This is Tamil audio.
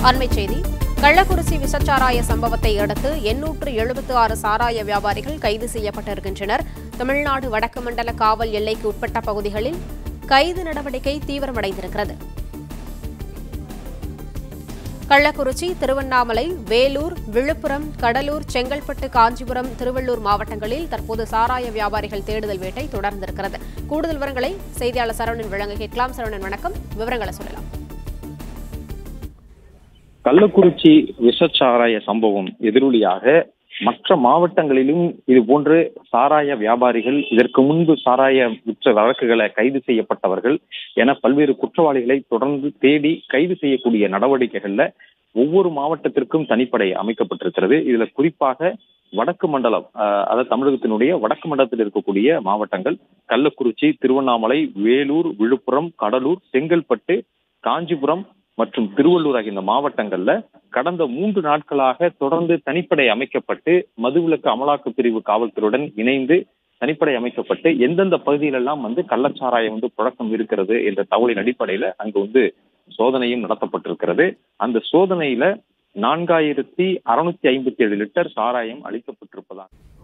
அண்மைச் செய்தி கள்ளக்குறிச்சி விசச்சாராய சம்பவத்தை அடுத்து எண்ணூற்று எழுபத்து ஆறு சாராய வியாபாரிகள் கைது செய்யப்பட்டிருக்கின்றனர் தமிழ்நாடு வடக்கு மண்டல காவல் எல்லைக்கு உட்பட்ட பகுதிகளில் கைது நடவடிக்கை தீவிரமடைந்திருக்கிறது கள்ளக்குறிச்சி திருவண்ணாமலை வேலூர் விழுப்புரம் கடலூர் செங்கல்பட்டு காஞ்சிபுரம் திருவள்ளூர் மாவட்டங்களில் தற்போது சாராய வியாபாரிகள் தேடுதல் வேட்டை தொடர்ந்திருக்கிறது கூடுதல் விவரங்களை செய்தியாளர் சரவணன் வழங்க கேட்கலாம் சரவணன் வணக்கம் விவரங்களை சொல்லலாம் கள்ளக்குறிச்சி விஷச்சாராய சம்பவம் எதிரொலியாக மற்ற மாவட்டங்களிலும் இது போன்று சாராய வியாபாரிகள் இதற்கு முன்பு சாராய விற்ற வழக்குகளை கைது செய்யப்பட்டவர்கள் என பல்வேறு குற்றவாளிகளை தொடர்ந்து தேடி கைது செய்யக்கூடிய நடவடிக்கைகள்ல ஒவ்வொரு மாவட்டத்திற்கும் தனிப்படை அமைக்கப்பட்டிருக்கிறது இதுல குறிப்பாக வடக்கு மண்டலம் அஹ், அதாவது தமிழகத்தினுடைய வடக்கு மண்டலத்தில் இருக்கக்கூடிய மாவட்டங்கள் கள்ளக்குறிச்சி திருவண்ணாமலை வேலூர் விழுப்புரம் கடலூர் செங்கல்பட்டு காஞ்சிபுரம் மற்றும் திருவள்ளூர் ஆகிய இந்த மாவட்டங்கள்ல கடந்த மூன்று நாட்களாக தொடர்ந்து தனிப்படை அமைக்கப்பட்டு மதுவிலக்கு அமலாக்க பிரிவு காவல்துறையுடன் இணைந்து தனிப்படை அமைக்கப்பட்டு எந்தெந்த பகுதியிலெல்லாம் வந்து கள்ளச்சாராயம் வந்து புழக்கம் இருக்கிறது என்ற தகவலின் அடிப்படையில அங்கு வந்து சோதனையும் நடத்தப்பட்டிருக்கிறது அந்த சோதனையில நான்காயிரத்தி அறுநூத்தி ஐம்பத்தி ஏழு லிட்டர் சாராயம் அளிக்கப்பட்டிருப்பதாக